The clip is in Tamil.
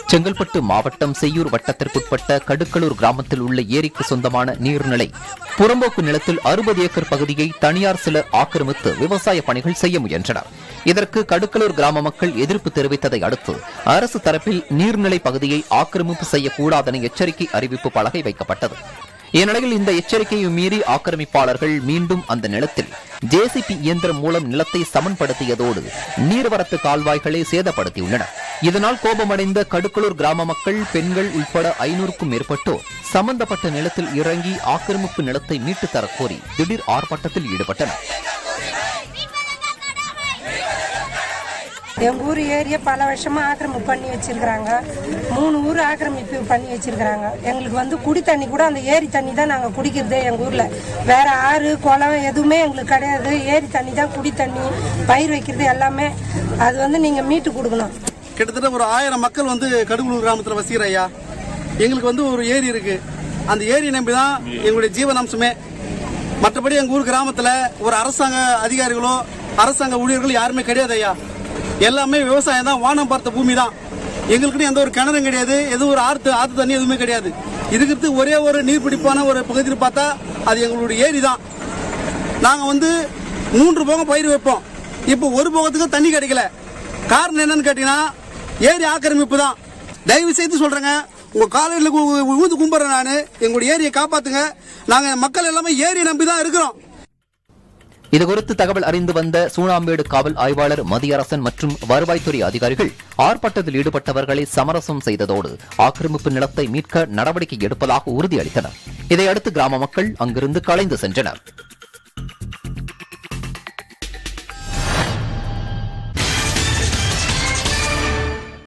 செங்கல்பட்டு மாவட்டம் செய்யூர் வட்டத்திற்குட்பட்ட கடுக்களூர் கிராமத்தில் உள்ள ஏரிக்கு சொந்தமான நீர்நிலை புறம்போக்கு நிலத்தில் அறுபது ஏக்கர் பகுதியை தனியார் சிலர் ஆக்கிரமித்து விவசாய பணிகள் செய்ய முயன்றனர் இதற்கு கடுக்களூர் கிராம மக்கள் எதிர்ப்பு தெரிவித்ததை அடுத்து அரசு தரப்பில் நீர்நிலை பகுதியை ஆக்கிரமிப்பு செய்யக்கூடாதென எச்சரிக்கை அறிவிப்பு பலகை வைக்கப்பட்டது இந்நிலையில் இந்த எச்சரிக்கையை மீறி ஆக்கிரமிப்பாளர்கள் மீண்டும் அந்த நிலத்தில் ஜேசிபி இயந்திரம் மூலம் நிலத்தை சமன்படுத்தியதோடு நீர்வரத்து கால்வாய்களை சேதப்படுத்தியுள்ளனர் இதனால் கோபமடைந்த கடுக்களூர் கிராம மக்கள் பெண்கள் உட்பட ஐநூறுக்கும் மேற்பட்டோர் சம்பந்தப்பட்ட நிலத்தில் இறங்கி ஆக்கிரமிப்பு நிலத்தை மீட்டுத் தரக் கோரி திடீர் ஆர்ப்பாட்டத்தில் ஈடுபட்டனர் எங்கள் ஊர் ஏரியா பல வருஷமாக ஆக்கிரமிப்பு பண்ணி வச்சிருக்கிறாங்க மூணு ஊர் ஆக்கிரமிப்பு பண்ணி வச்சிருக்கிறாங்க எங்களுக்கு வந்து குடி தண்ணி கூட அந்த ஏரி தண்ணி தான் நாங்கள் குடிக்கிறது எங்கள் ஊரில் வேற ஆறு குளம் எதுவுமே எங்களுக்கு கிடையாது ஏரி தண்ணி தான் குடி தண்ணி பயிர் வைக்கிறது எல்லாமே அது வந்து நீங்கள் மீட்டு கொடுக்கணும் கிட்டத்தட்ட ஒரு ஆயிரம் மக்கள் வந்து கடுகுளூர் கிராமத்தில் வசிக்கிற ஐயா எங்களுக்கு வந்து ஒரு ஏரி இருக்கு அந்த ஏரி நம்பி தான் எங்களுடைய ஜீவனாம்சமே மற்றபடி எங்கள் ஊர் கிராமத்தில் ஒரு அரசாங்க அதிகாரிகளோ அரசாங்க ஊழியர்கள் யாருமே கிடையாது ஐயா எல்லாமே விவசாயம் தான் வானம் பார்த்த பூமி தான் எங்களுக்குன்னு எந்த ஒரு கிணறும் கிடையாது எதுவும் ஒரு ஆற்று ஆற்று தண்ணி எதுவுமே கிடையாது இதுக்கு ஒரே ஒரு நீர்பிடிப்பான ஒரு பகுதியில் பார்த்தா அது எங்களுடைய ஏரி தான் நாங்கள் வந்து மூன்று போகம் பயிர் வைப்போம் இப்போ ஒரு போகத்துக்கு தண்ணி கிடைக்கல காரணம் என்னன்னு கேட்டீங்கன்னா ஏரி ஆக்கிரமிப்பு தான் தயவு செய்து சொல்றேங்க உங்க காலையில் ஊந்து கும்பிட்றேன் நான் எங்களுடைய ஏரியை காப்பாத்துங்க நாங்க மக்கள் எல்லாமே ஏரி நம்பி தான் இருக்கிறோம் இதுகுறித்து தகவல் அறிந்து வந்த சூனாம்பேடு காவல் ஆய்வாளர் மதியரசன் மற்றும் வருவாய்த்துறை அதிகாரிகள் ஆர்ப்பாட்டத்தில் ஈடுபட்டவர்களை சமரசம் செய்ததோடு ஆக்கிரமிப்பு நிலத்தை மீட்க நடவடிக்கை எடுப்பதாக உறுதியளித்தனர் இதையடுத்து கிராம மக்கள் அங்கிருந்து கலைந்து சென்றனர்